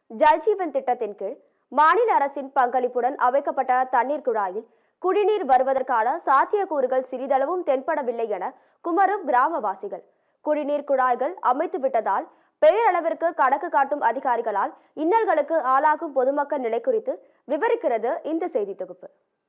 ஜல்ஜீவன் திட்டத்தின் கீழ் மாநில அரசின் பங்களிப்புடன் அமைக்கப்பட்ட தண்ணீர் குழாயில் குடிநீர் வருவதற்கான சாத்தியக்கூறுகள் சிறிதளவும் தென்படவில்லை என குமரும் கிராமவாசிகள் குடிநீர் குழாய்கள் அமைத்து விட்டதால் பெயரளவிற்கு கணக்கு காட்டும் அதிகாரிகளால் இன்னல்களுக்கு ஆளாகும் பொதுமக்கள் நிலை குறித்து விவரிக்கிறது இந்த செய்தி தொகுப்பு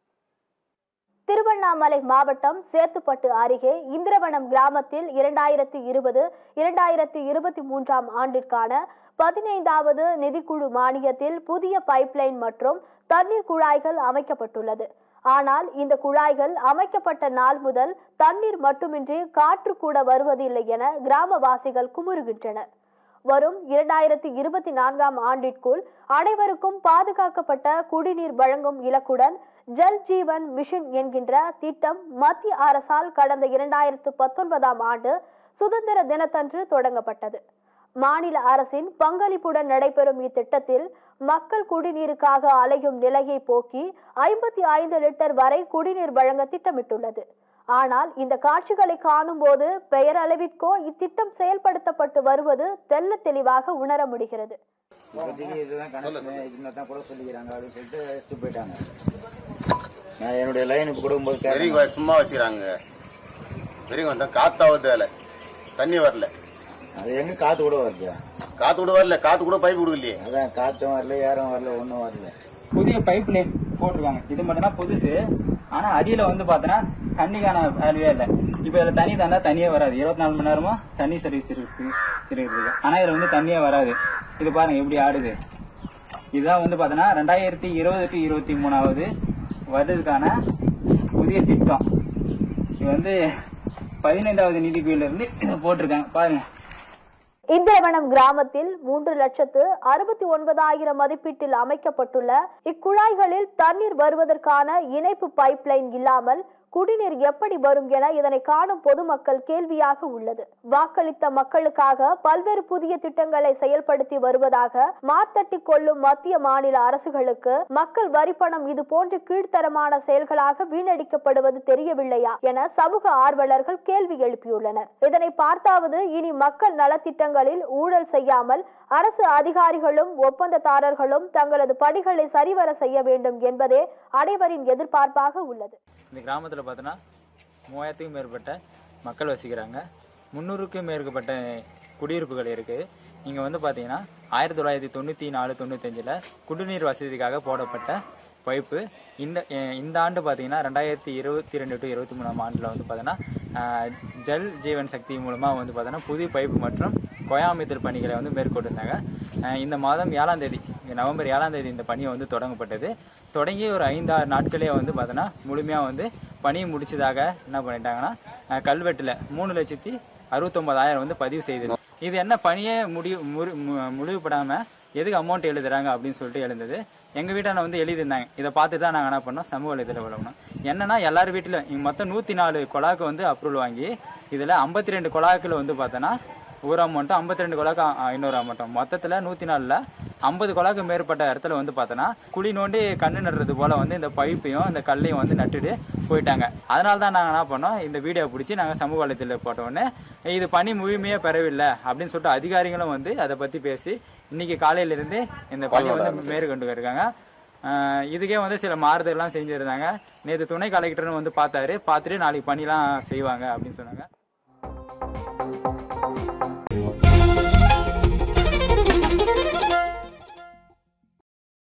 திருவண்ணாமலை மாவட்டம் சேத்துப்பட்டு அருகே இந்திரவனம் கிராமத்தில் இரண்டாயிரத்தி இருபது இரண்டாயிரத்தி இருபத்தி மூன்றாம் ஆண்டிற்கான பதினைந்தாவது நிதிக்குழு மானியத்தில் புதிய பைப்லைன் மற்றும் தண்ணீர் குழாய்கள் அமைக்கப்பட்டுள்ளது ஆனால் இந்த குழாய்கள் அமைக்கப்பட்ட நாள் முதல் தண்ணீர் மட்டுமின்றி காற்று கூட வருவதில்லை என கிராமவாசிகள் குமுறுகின்றனர் வரும் இரண்டாயிரத்தி இருபத்தி நான்காம் ஆண்டிற்குள் அனைவருக்கும் பாதுகாக்கப்பட்ட குடிநீர் வழங்கும் இலக்குடன் ஜல் ஜீவன் மிஷன் என்கின்ற திட்டம் மத்திய அரசால் கடந்த இரண்டாயிரத்து பத்தொன்பதாம் ஆண்டு சுதந்திர தினத்தன்று தொடங்கப்பட்டது மாநில அரசின் பங்களிப்புடன் நடைபெறும் இத்திட்டத்தில் மக்கள் குடிநீருக்காக அலையும் நிலையை போக்கி ஐம்பத்தி ஐந்து லிட்டர் வரை குடிநீர் வழங்க திட்டமிட்டுள்ளது ஆனால் இந்த காட்சிகளை காணும்போது பெயரளவிற்கோ இத்திட்டம் செயல்படுத்தப்பட்டு வருவது தெல்ல தெளிவாக உணர முடிகிறது இப்போதைக்கு இதுதான் கணக்கு இதுல தான் கூட சொல்லிக்கிறாங்க அப்படின்னு சொல்லிட்டு வச்சுட்டு போயிட்டாங்க நான் என்னுடைய லைன் இப்போ கொடுக்கும்போது கேட்டேன். பெரியவங்க சும்மா வச்சுக்கிறாங்க பெரியவங்க வந்தா காத்தாவது வேலை தண்ணி வரல அது எங்க காத்து கூட வருது காத்து கூட வரல காத்து கூட பைப் கொடுக்கலையே அதான் காத்தும் வரல ஏறம் வரல ஒன்றும் வரல புதிய பைப் லைன் போட்டிருக்காங்க இது மட்டும் தான் புதுசு ஆனா அடியில வந்து பாத்தீங்கன்னா தண்ணிக்கான வேல்யூவே இல்லை இப்ப இதுல தண்ணி தந்தா தண்ணியே வராது இருபத்தி நாலு மணி நேரமும் தண்ணி சர்வீஸ் இருக்கு இருக்குது ஆனா இதுல வந்து தண்ணியே வராது இது பாருங்க எப்படி ஆடுது இதுதான் வந்து பாத்தீங்கன்னா ரெண்டாயிரத்தி இருபது டு இருபத்தி மூணாவது வருடத்துக்கான புதிய திட்டம் இது வந்து பதினைந்தாவது நிதிக்குழுல இருந்து போட்டிருக்காங்க பாருங்க இந்திரவனம் கிராமத்தில் மூன்று லட்சத்து அறுபத்தி ஒன்பதாயிரம் மதிப்பீட்டில் அமைக்கப்பட்டுள்ள இக்குழாய்களில் தண்ணீர் வருவதற்கான இணைப்பு பைப்லைன் இல்லாமல் குடிநீர் எப்படி வரும் என இதனை காணும் பொதுமக்கள் கேள்வியாக உள்ளது வாக்களித்த மக்களுக்காக பல்வேறு புதிய திட்டங்களை செயல்படுத்தி வருவதாக மாத்தட்டி கொள்ளும் மத்திய மாநில அரசுகளுக்கு மக்கள் வரிப்பணம் இது போன்ற கீழ்த்தரமான செயல்களாக வீணடிக்கப்படுவது தெரியவில்லையா என சமூக ஆர்வலர்கள் கேள்வி எழுப்பியுள்ளனர் இதனை பார்த்தாவது இனி மக்கள் நலத்திட்டங்களில் ஊழல் செய்யாமல் அரசு அதிகாரிகளும் ஒப்பந்ததாரர்களும் தங்களது பணிகளை சரிவர செய்ய வேண்டும் என்பதே அனைவரின் எதிர்பார்ப்பாக உள்ளது இந்த கிராமத்தில் பார்த்தோன்னா மூவாயிரத்துக்கும் மேற்பட்ட மக்கள் வசிக்கிறாங்க முந்நூறுக்கும் மேற்பட்ட குடியிருப்புகள் இருக்குது இங்கே வந்து பார்த்தீங்கன்னா ஆயிரத்தி தொள்ளாயிரத்தி தொண்ணூற்றி நாலு தொண்ணூத்தஞ்சில் குடிநீர் வசதிக்காக போடப்பட்ட பைப்பு இந்த அஹ் இந்த ஆண்டு பார்த்தீங்கன்னா ரெண்டாயிரத்தி இருபத்தி ரெண்டு டு இருபத்தி மூணாம் ஆண்டில் வந்து பார்த்தீங்கன்னா அஹ், ஜல் ஜீவன் சக்தி மூலமாக வந்து பார்த்தீங்கன்னா புதிய பைப்பு மற்றும் கொயாமித்தல் பணிகளை வந்து மேற்கொண்டிருந்தாங்க அஹ் இந்த மாதம் ஏழாம் தேதி நவம்பர் ஏழாம் தேதி இந்த பணியை வந்து தொடங்கப்பட்டது தொடங்கி ஒரு ஐந்தாறு நாட்களே வந்து பார்த்தோன்னா முழுமையாக வந்து பணி முடிச்சதாக என்ன பண்ணிட்டாங்கன்னா அஹ் கல்வெட்டில் மூணு லட்சத்தி அறுபத்தொம்பதாயிரம் வந்து பதிவு செய்தது இது என்ன பணியே முடிவு முறி- மு- முடிவுபடாமல் எதுக்கு அமௌண்ட் எழுதுறாங்க அப்படின்னு சொல்லிட்டு எழுந்தது எங்கள் வீட்டான வந்து எழுதியிருந்தாங்க இதை பார்த்து தான் நாங்கள் என்ன பண்ணோம் சமூக வலைதளம் விளம்பணும் என்னன்னா எல்லார் வீட்டிலும் இங்கே மொத்தம் நூற்றி நாலு கொலாக்கு வந்து அப்ரூவல் வாங்கி இதில் ஐம்பத்தி ரெண்டு கொலாக்கில் வந்து பார்த்தோன்னா ஒரு அமௌண்ட்டும் ஐம்பத்தி ரெண்டு கொலாக்கு இன்னொரு அமௌண்ட்டும் மொத்தத்தில் நூற்றி நாலில் ஐம்பது கொலாக்கு மேற்பட்ட இடத்துல வந்து பார்த்தோன்னா குழி நோண்டி கண்ணு நடுறது போல் வந்து இந்த பைப்பையும் இந்த கல்லையும் வந்து நட்டுட்டு போயிட்டாங்க அதனால தான் நாங்கள் என்ன பண்ணோம் இந்த வீடியோ பிடிச்சி நாங்கள் சமூக வலைத்தளத்தில் போட்ட உடனே இது பணி முழுமையாக பெறவில்லை அப்படின்னு சொல்லிட்டு அதிகாரிகளும் வந்து அதை பற்றி பேசி இன்னைக்கு காலையிலிருந்து இந்த பணி வந்து மேற்கொண்டு இருக்காங்க ஆஹ் இதுக்கே வந்து சில மாறுதல்லாம் செஞ்சுருந்தாங்க நேற்று துணை கலெக்டர்னு வந்து பார்த்தாரு பார்த்துட்டு நாளைக்கு பணிலாம் செய்வாங்க அப்படின்னு சொன்னாங்க